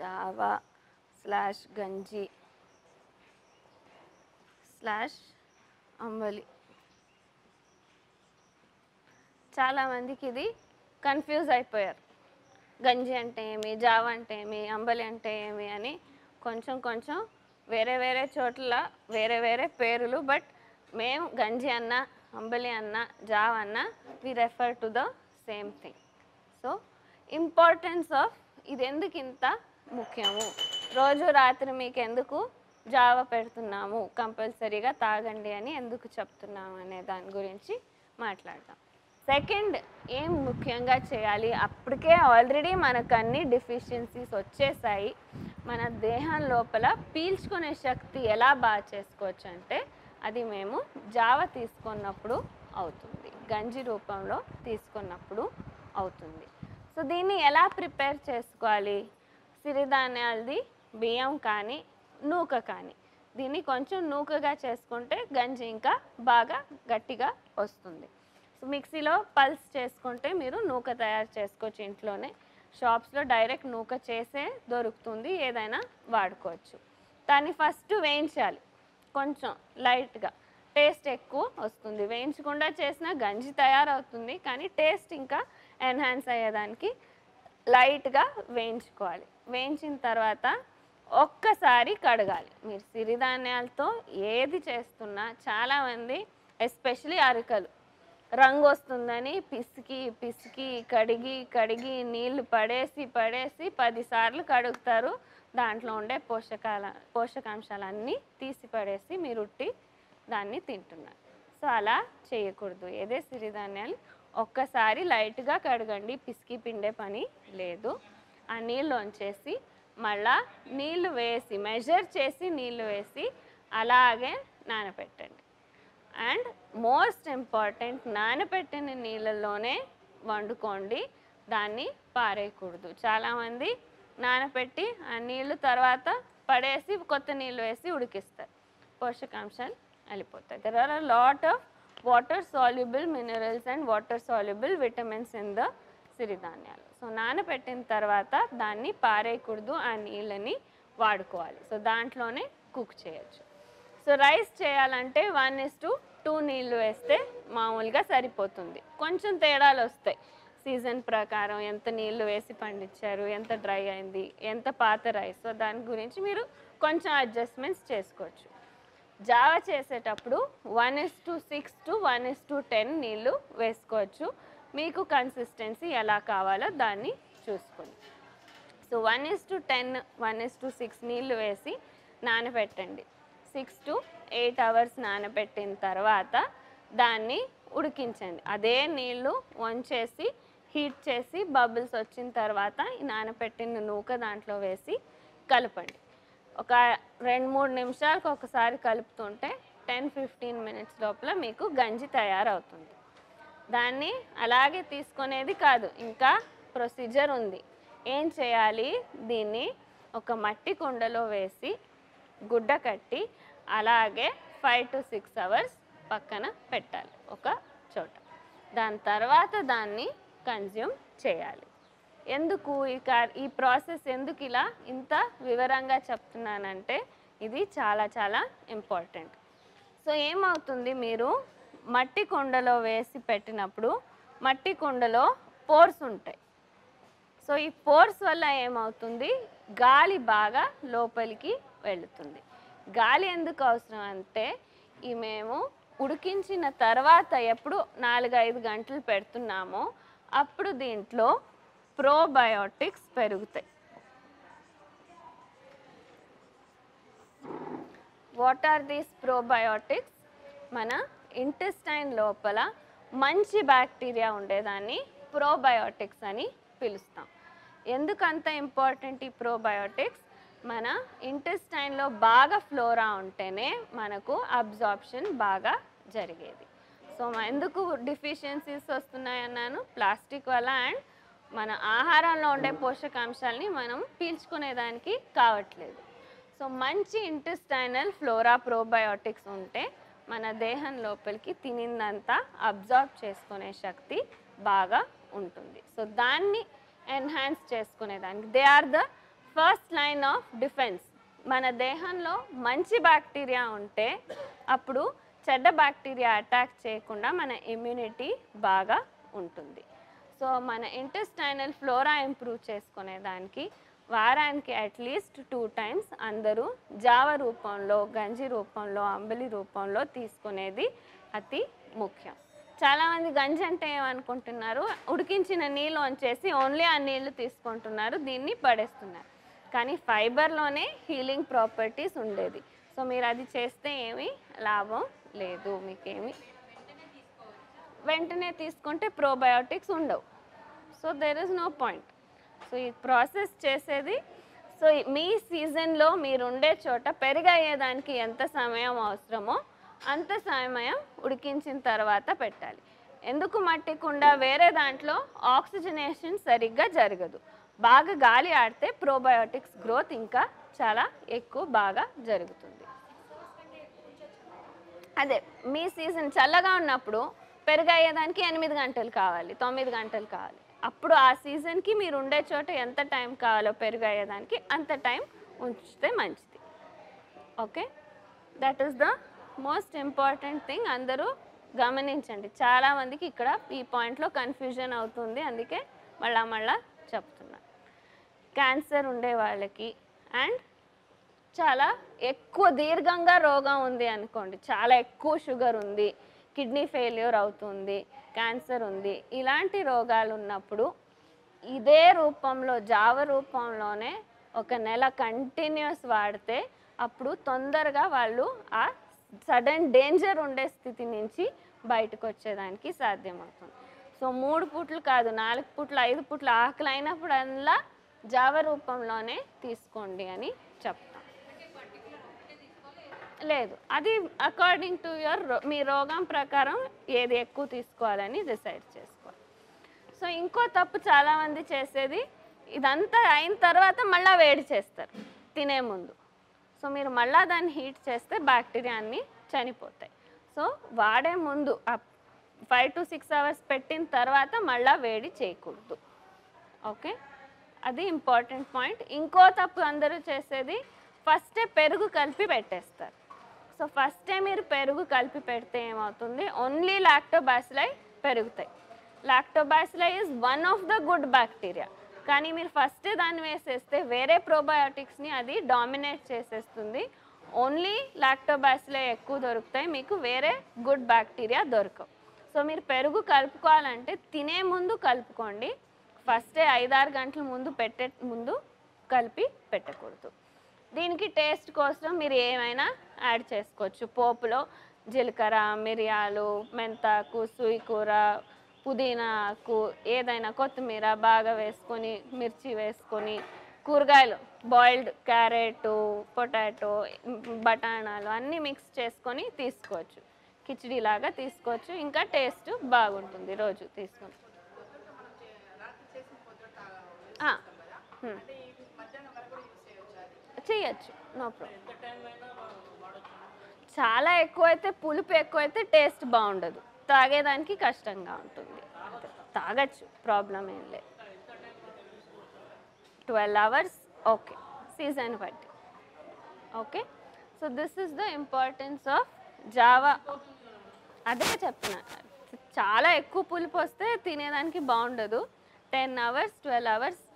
Java slash గంజి slash అంబలి చాలామందికి ఇది కన్ఫ్యూజ్ అయిపోయారు గంజి అంటే ఏమి జావ అంటే ఏమి అంబలి అంటే ఏమి అని కొంచెం కొంచెం వేరే వేరే చోట్ల వేరే వేరే పేర్లు బట్ మేము గంజి అన్న అంబలి అన్న జావ అన్న we refer to the same thing so importance of ఇది ఎందుకు ఇంత ముఖ్యము రోజు రాత్రి మీకు ఎందుకు జావ పెడుతున్నాము కంపల్సరీగా తాగండి అని ఎందుకు చెప్తున్నాము అనే దాని గురించి మాట్లాడదాం సెకండ్ ఏం ముఖ్యంగా చేయాలి అప్పటికే ఆల్రెడీ మనకు అన్ని డెఫిషియన్సీస్ వచ్చేసాయి మన దేహం లోపల పీల్చుకునే శక్తి ఎలా బాగా చేసుకోవచ్చు అంటే అది మేము జావ తీసుకున్నప్పుడు అవుతుంది గంజి రూపంలో తీసుకున్నప్పుడు అవుతుంది సో దీన్ని ఎలా ప్రిపేర్ చేసుకోవాలి సిరిధాన్యాలది బియ్యం కానీ నూక కానీ దీన్ని కొంచెం నూకగా చేసుకుంటే గంజి ఇంకా బాగా గట్టిగా వస్తుంది సో మిక్సీలో పల్స్ చేసుకుంటే మీరు నూక తయారు చేసుకోవచ్చు ఇంట్లోనే షాప్స్లో డైరెక్ట్ నూక చేసే దొరుకుతుంది ఏదైనా వాడుకోవచ్చు దాన్ని ఫస్ట్ వేయించాలి కొంచెం లైట్గా టేస్ట్ ఎక్కువ వస్తుంది వేయించకుండా చేసిన గంజి తయారవుతుంది కానీ టేస్ట్ ఇంకా ఎన్హాన్స్ అయ్యేదానికి లైట్గా వేయించుకోవాలి వేయించిన తర్వాత ఒక్కసారి కడగాలి మీరు సిరిధాన్యాలతో ఏది చేస్తున్నా చాలామంది ఎస్పెషలీ అరికలు రంగు వస్తుందని పిసికి పిసికి కడిగి కడిగి నీళ్లు పడేసి పడేసి పదిసార్లు కడుగుతారు దాంట్లో ఉండే పోషకాల పోషకాంశాలన్నీ తీసి పడేసి మీరు ఉట్టి దాన్ని తింటున్నారు సో అలా చేయకూడదు ఏదే సిరిధాన్యాలు ఒక్కసారి లైట్గా కడగండి పిసికి పిండే పని లేదు ఆ నీళ్ళు వంచేసి మళ్ళా నీళ్లు వేసి మెజర్ చేసి నీళ్లు వేసి అలాగే నానబెట్టండి అండ్ మోస్ట్ ఇంపార్టెంట్ నానబెట్టిన నీళ్ళల్లోనే వండుకోండి దాన్ని పారేయకూడదు చాలామంది నానబెట్టి ఆ నీళ్ళు తర్వాత పడేసి కొత్త నీళ్ళు వేసి ఉడికిస్తారు పోషకాంశాలు వెళ్ళిపోతాయి there are a lot of water soluble minerals and water soluble vitamins in the సిరిధాన్యాలు సో నానబెట్టిన తర్వాత దాన్ని పారేయకూడదు ఆ నీళ్ళని వాడుకోవాలి సో దాంట్లోనే కుక్ చేయొచ్చు సో రైస్ చేయాలంటే వన్ ఇస్ టు టూ నీళ్ళు వేస్తే మామూలుగా సరిపోతుంది కొంచెం తేడాలు వస్తాయి సీజన్ ప్రకారం ఎంత నీళ్లు వేసి పండించారు ఎంత డ్రై అయింది ఎంత పాత రైస్ సో దాని గురించి మీరు కొంచెం అడ్జస్ట్మెంట్స్ చేసుకోవచ్చు జావ చేసేటప్పుడు one is to six to one is to ten నీళ్ళు వేసుకోవచ్చు మీకు కన్సిస్టెన్సీ ఎలా కావాలో దాన్ని చూసుకోండి so one is to ten one is to six నీళ్ళు వేసి నానబెట్టండి సిక్స్ టు ఎయిట్ అవర్స్ నానబెట్టిన తర్వాత దాన్ని ఉడికించండి అదే నీళ్ళు వంచేసి హీట్ చేసి బబుల్స్ వచ్చిన తర్వాత ఈ నానబెట్టిన నూక దాంట్లో వేసి కలపండి ఒక రెండు మూడు నిమిషాలకు ఒకసారి కలుపుతుంటే టెన్ ఫిఫ్టీన్ మినిట్స్ లోపల మీకు గంజి తయారవుతుంది దాన్ని అలాగే తీసుకునేది కాదు ఇంకా ప్రొసీజర్ ఉంది ఏం చేయాలి దీన్ని ఒక మట్టి కుండలో వేసి గుడ్డ కట్టి అలాగే ఫైవ్ టు సిక్స్ అవర్స్ పక్కన పెట్టాలి ఒక చోట దాని తర్వాత దాన్ని కన్జ్యూమ్ చేయాలి ఎందుకు ఈ కార్ ఈ ప్రాసెస్ ఎందుకు ఇలా ఇంత వివరంగా చెప్తున్నానంటే ఇది చాలా చాలా ఇంపార్టెంట్ సో ఏమవుతుంది మీరు మట్టి కుండలో వేసి పెట్టినప్పుడు మట్టి కుండలో పోర్స్ ఉంటాయి సో ఈ పోర్స్ వల్ల ఏమవుతుంది గాలి బాగా లోపలికి వెళుతుంది గాలి ఎందుకు అవసరం అంటే ఈ మేము ఉడికించిన తర్వాత ఎప్పుడు నాలుగు ఐదు గంటలు పెడుతున్నామో అప్పుడు దీంట్లో ప్రోబయోటిక్స్ పెరుగుతాయి వాట్ ఆర్ దీస్ ప్రోబయోటిక్స్ మన ఇంటెస్టైన్ లోపల మంచి బ్యాక్టీరియా ఉండేదాన్ని ప్రోబయోటిక్స్ అని పిలుస్తాం ఎందుకు అంత ఇంపార్టెంట్ ఈ ప్రోబయోటిక్స్ మన ఇంటెస్టైన్లో బాగా ఫ్లోరా ఉంటేనే మనకు అబ్జార్ప్షన్ బాగా జరిగేది సో మ- ఎందుకు డిఫిషియన్సీస్ వస్తున్నాయన్నాను ప్లాస్టిక్ వల్ల అండ్ మన ఆహారంలో ఉండే పోషకాంశాలని మనం పీల్చుకునేదానికి కావట్లేదు సో మంచి ఇంటెస్టైనల్ ఫ్లోరా ప్రోబయోటిక్స్ ఉంటే మన దేహం లోపలికి తినిందంతా అబ్జార్బ్ చేసుకునే శక్తి బాగా ఉంటుంది సో దాన్ని ఎన్హాన్స్ చేసుకునేదానికి they are the first line of defence మన దేహంలో మంచి బ్యాక్టీరియా ఉంటే అప్పుడు చెడ్డ బ్యాక్టీరియా అటాక్ చేయకుండా మన ఇమ్యూనిటీ బాగా ఉంటుంది సో మన ఇంటెస్టైనల్ ఫ్లోరా ఇంప్రూవ్ చేసుకునే దానికి వారానికి అట్లీస్ట్ టూ టైమ్స్ అందరూ జావ రూపంలో గంజి రూపంలో అంబలి రూపంలో తీసుకునేది అతి ముఖ్యం చాలామంది గంజి అంటే ఏమనుకుంటున్నారు ఉడికించిన నీళ్ళు వచ్చేసి ఓన్లీ ఆ నీళ్లు తీసుకుంటున్నారు దీన్ని పడేస్తున్నారు కానీ ఫైబర్లోనే హీలింగ్ ప్రాపర్టీస్ ఉండేది సో మీరు అది చేస్తే ఏమీ లాభం లేదు మీకేమి వెంటనే తీసుకుంటే ప్రోబయోటిక్స్ ఉండవు so there is no point so ఈ ప్రాసెస్ చేసేది సో మీ సీజన్లో మీరు ఉండే చోట పెరుగయ్యేదానికి ఎంత సమయం అవసరమో అంత సమయం ఉడికించిన తర్వాత పెట్టాలి ఎందుకు మట్టి కుండ వేరే దాంట్లో ఆక్సిజనేషన్ సరిగ్గా జరగదు బాగా గాలి ఆడితే ప్రోబయోటిక్స్ గ్రోత్ ఇంకా చాలా ఎక్కువ బాగా జరుగుతుంది అదే మీ సీజన్ చల్లగా ఉన్నప్పుడు పెరుగు అయ్యేదానికి ఎనిమిది గంటలు కావాలి తొమ్మిది గంటలు కావాలి అప్పుడు ఆ సీజన్కి మీరు ఉండే చోట ఎంత టైం కావాలో పెరుగు అయ్యేదానికి అంత టైం ఉంచితే మంచిది okay that is the most important thing అందరూ గమనించండి చాలామందికి ఇక్కడ ఈ పాయింట్లో కన్ఫ్యూజన్ అవుతుంది అందుకే మళ్ళా మళ్ళా చెప్తున్నా క్యాన్సర్ ఉండే వాళ్ళకి అండ్ చాలా ఎక్కువ దీర్ఘంగా రోగం ఉంది అనుకోండి చాలా ఎక్కువ షుగర్ ఉంది కిడ్నీ ఫెయిల్యూర్ అవుతుంది క్యాన్సర్ ఉంది ఇలాంటి రోగాలు ఉన్నప్పుడు ఇదే రూపంలో జావ రూపంలోనే ఒక నెల కంటిన్యూస్ వాడితే అప్పుడు తొందరగా వాళ్ళు ఆ సడన్ డేంజర్ ఉండే స్థితి నుంచి బయటకు వచ్చేదానికి సాధ్యమవుతుంది సో మూడు పుట్లు కాదు నాలుగు పుట్లు ఐదు పుట్లు ఆకలి అయినప్పుడల్లా జావ రూపంలోనే తీసుకోండి అని చెప్తాం లేదు అది అకార్డింగ్ టు యువర్ మీ రోగం ప్రకారం ఏది ఎక్కువ తీసుకోవాలని డిసైడ్ చేసుకోవాలి సో ఇంకో తప్పు చాలామంది చేసేది ఇదంతా అయిన తర్వాత మళ్ళీ వేడి చేస్తారు తినే ముందు సో మీరు మళ్ళీ దాన్ని హీట్ చేస్తే బ్యాక్టీరియా అన్నీ చనిపోతాయి సో వాడే ముందు ఫైవ్ టు సిక్స్ అవర్స్ పెట్టిన తర్వాత మళ్ళీ వేడి చేయకూడదు ఓకే అది ఇంపార్టెంట్ పాయింట్ ఇంకో తప్పు అందరూ చేసేది ఫస్టే పెరుగు కలిపి పెట్టేస్తారు సో ఫస్టే మీరు పెరుగు కలిపి పెడితే ఏమవుతుంది ఓన్లీ లాక్టోబాసిలై పెరుగుతాయి lactobacilli is one of the good bacteria కానీ మీరు ఫస్టే దాన్ని వేసేస్తే వేరే ప్రోబయోటిక్స్ని అది డామినేట్ చేసేస్తుంది ఓన్లీ లాక్టోబాసిలై ఎక్కువ దొరుకుతాయి మీకు వేరే గుడ్ బ్యాక్టీరియా దొరకవు సో మీరు పెరుగు కలుపుకోవాలంటే తినే ముందు కలుపుకోండి ఫస్టే ఐదారు గంటల ముందు పెట్టే ముందు కలిపి పెట్టకూడదు దీనికి టేస్ట్ కోసం మీరు ఏమైనా యాడ్ చేసుకోవచ్చు పోపులో జీలకర్ర మిరియాలు మెంతాకు సుయికూర పుదీనా ఆకు ఏదైనా కొత్తిమీర బాగా వేసుకొని మిర్చి వేసుకొని కూరగాయలు బాయిల్డ్ క్యారెట్ పొటాటో బఠానాలు అన్నీ మిక్స్ చేసుకొని తీసుకోవచ్చు కిచిడి లాగా తీసుకోవచ్చు ఇంకా టేస్ట్ బాగుంటుంది రోజు తీసుకొని ఆ, హ్మ్. చేయొచ్చు నో ప్రాబ్లం చాలా ఎక్కువైతే పులుపు ఎక్కువైతే టేస్ట్ బాగుండదు తాగేదానికి కష్టంగా ఉంటుంది అంతే. తాగొచ్చు ప్రాబ్లం ఏం లేదు ట్వెల్వ్ అవర్స్ ఓకే సీజన్ బట్టి okay so this is the importance of జావా అదే చెప్తున్నా చాలా ఎక్కువ పులుపు వస్తే తినేదానికి బాగుండదు టెన్ అవర్స్ ట్వెల్వ్ అవర్స్